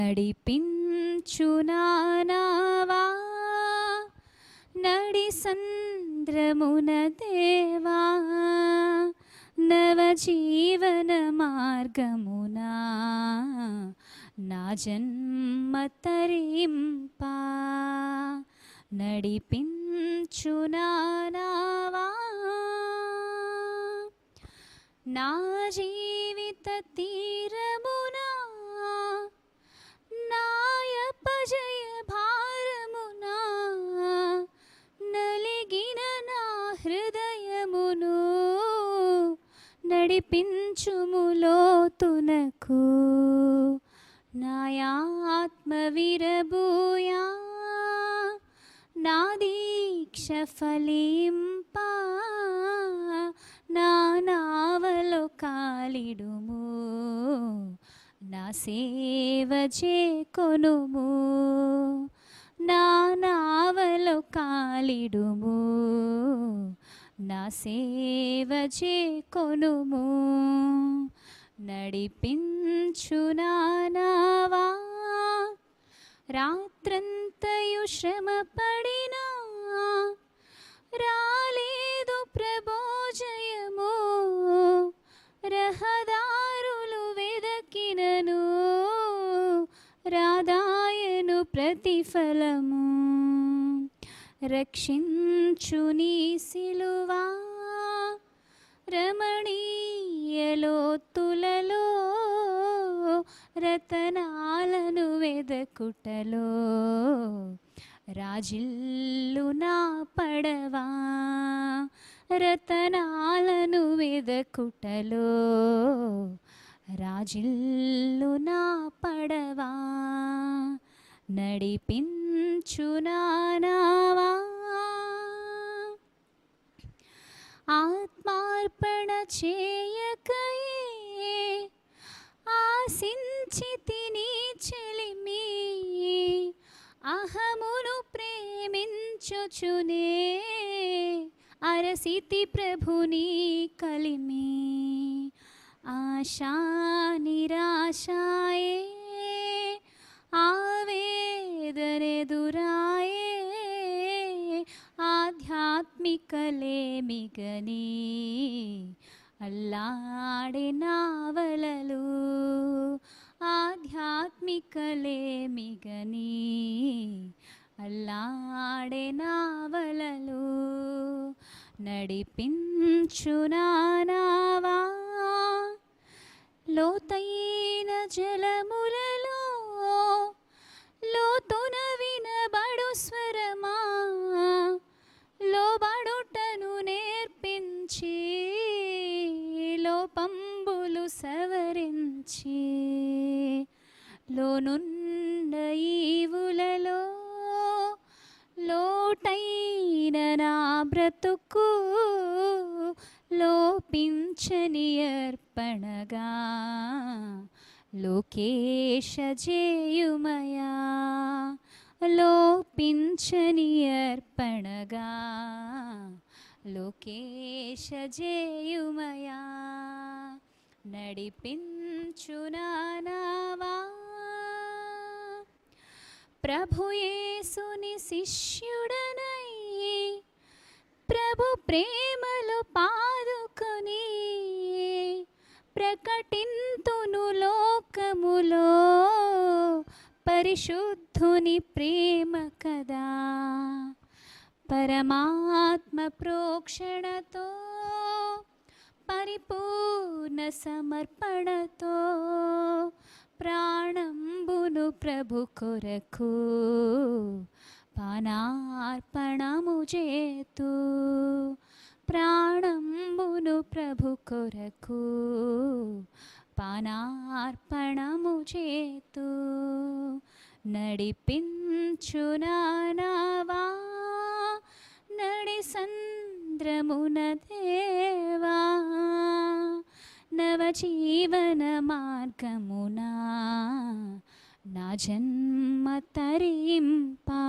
నడిపించునావా నడి సంద్రమున దేవా నవజీవన మార్గమునా నా జన్మ తరింపా నడిపించునావా నా జీవిత తీరమునా నాయపజయ భారమునా నలిగిన నా హృదయమును నడిపించుములోతునకు నాయాత్మ విరబూయా నా దీక్ష ఫలింపా నా నావలో కాలిడుము నా సేవ చేకొనుము నా నావలో కాలిడుము నా సేవ చేకొనుము నడిపించునావా రాత్రంతయు శ్రమ పడినా రాలేదు ప్రభోజయము రహదారులు వెదకినను రాదాయను ప్రతిఫలము రక్షించు నీ సిలువా రమణీయలోతులలో రతనాలను వెదకుటలో రాజిల్లు నా పడవా రతనాలను వెదకుటలో రాజిల్లు నా పడవా నడిపించునావా ఆత్మార్పణ చేయకయే ఆశించి తిని చెలిమి అహమును ప్రేమించుచునే అరసితి ప్రభుని కలిమి ఆశా నిరాశాయే ఆవేదనెదురాయే ఆధ్యాత్మికలేమిగని అల్లాడే నావలలు ఆధ్యాత్మికలేమిగని అల్లాడే నావలలు నడిపించునావా లోతైన జలములలో లోతున వినబడు స్వరమా లోబడుటను నేర్పించి లోపంబులు సవరించి లోనున్న ఈవులలో లోటైన నా బ్రతుకు లోపించని అర్పణగా లోకేశ జేయుమయా లోపించని అర్పణగా లోకేశ జేయుమయా నడిపించునావా ప్రభుయేసుని శిష్యుడనై ప్రభు ప్రేమలు పాదుకొని ప్రకటింతును లోకములో పరిశుద్ధుని ప్రేమ కదా పరమాత్మ ప్రోక్షణతో పరిపూర్ణ సమర్పణతో ప్రాణంబును ప్రభు కొరకు పానార్పణము చేతు ప్రాణంబును ప్రభు కొరకు పానార్పణము చేతు నడిపించునావా నడి సంద్రమున దేవా నవజీవన మార్గమునా నా జన్మ తరింపా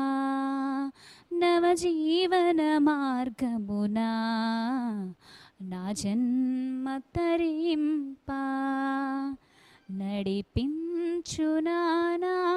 నవజీవన మార్గమునా నా జన్మ తరింపా నడిపించునానాథ